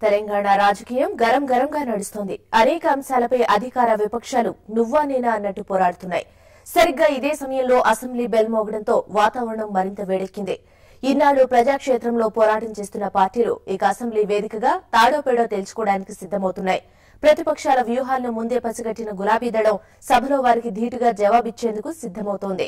తెలంగాణ రాజకీయం గరం గరంగా నడుస్తోంది అనేక అంశాలపై అధికార విపక్షాలు నువ్వా నేనా అన్నట్టు పోరాడుతున్నాయి సరిగ్గా ఇదే సమయంలో అసెంబ్లీ బెల్ మోగడంతో వాతావరణం మరింత వేడెక్కింది ఇన్నాళ్లు ప్రజాక్షేత్రంలో పోరాటం చేస్తున్న పార్టీలు ఇక అసెంబ్లీ వేదికగా తాడోపేడో తేల్చుకోవడానికి సిద్దమవుతున్నాయి ప్రతిపక్షాల వ్యూహాలను ముందే పసిగట్టిన గులాబీ దళం సభలో వారికి ధీటుగా జవాబిచ్చేందుకు సిద్దమవుతోంది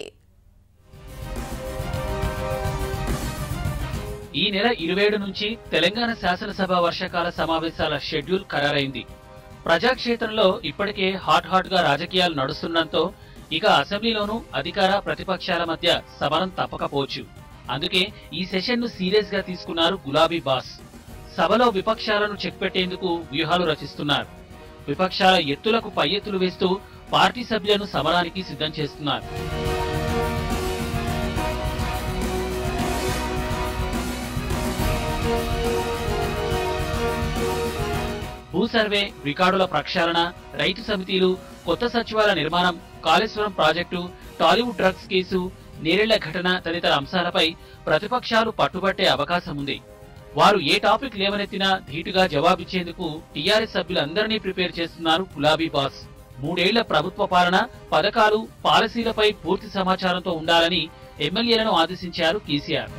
ఈ నెల ఇరవై ఏడు నుంచి తెలంగాణ శాసనసభ వర్షాకాల సమావేశాల షెడ్యూల్ ఖరారైంది ప్రజాక్షేత్రంలో ఇప్పటికే హాట్ హాట్ గా రాజకీయాలు నడుస్తుండటంతో ఇక అసెంబ్లీలోనూ అధికార ప్రతిపక్షాల మధ్య సమరం తప్పకపోవచ్చు అందుకే ఈ సెషన్ ను సీరియస్ గా తీసుకున్నారు గులాబీ బాస్ సభలో విపక్షాలను చెక్ పెట్టేందుకు వ్యూహాలు రచిస్తున్నారు విపక్షాల ఎత్తులకు పై ఎత్తులు వేస్తూ పార్టీ సభ్యులను సమరానికి సిద్ధం చేస్తున్నారు భూ సర్వే రికార్డుల ప్రక్షాళన రైతు సమితిలు కొత్త సచివాలయ నిర్మాణం Kaleshwaram project Tollywood drugs case Nerella ఘటన తదితర అంశాలపై ప్రతిపక్షాలు పట్టుబట్టే అవకాశం ఉంది వారు ఏ టాపిక్ లేవనెత్తినా ధీటుగా జవాబిచ్చేందుకు టీఆర్ఎస్ సభ్యులందరినీ ప్రిపేర్ చేస్తున్నారు గులాబీ బాస్ మూడేళ్ల ప్రభుత్వ పాలన పథకాలు పాలసీలపై పూర్తి సమాచారంతో ఉండాలని ఎమ్మెల్యేలను ఆదేశించారు కేసీఆర్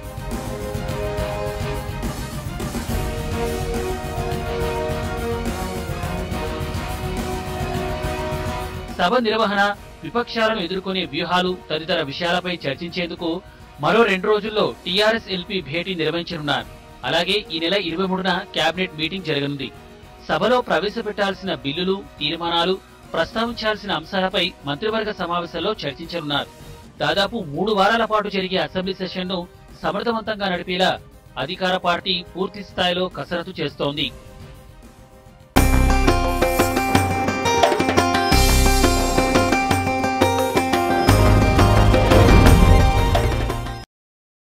సభ నిర్వహణ విపక్షాలను ఎదుర్కొనే వ్యూహాలు తదితర విషయాలపై చర్చించేందుకు మరో రెండు రోజుల్లో టీఆర్ఎస్ ఎల్పీ భేటీ నిర్వహించనున్నారు అలాగే ఈ నెల ఇరవై మూడున కేబినెట్ మీటింగ్ జరగనుంది సభలో ప్రవేశపెట్టాల్సిన బిల్లులు తీర్మానాలు ప్రస్తావించాల్సిన అంశాలపై మంత్రివర్గ సమావేశంలో చర్చించనున్నారు దాదాపు మూడు వారాల పాటు జరిగే అసెంబ్లీ సెషన్ను సమర్థవంతంగా నడిపేలా అధికార పార్టీ పూర్తి స్థాయిలో కసరత్తు చేస్తోంది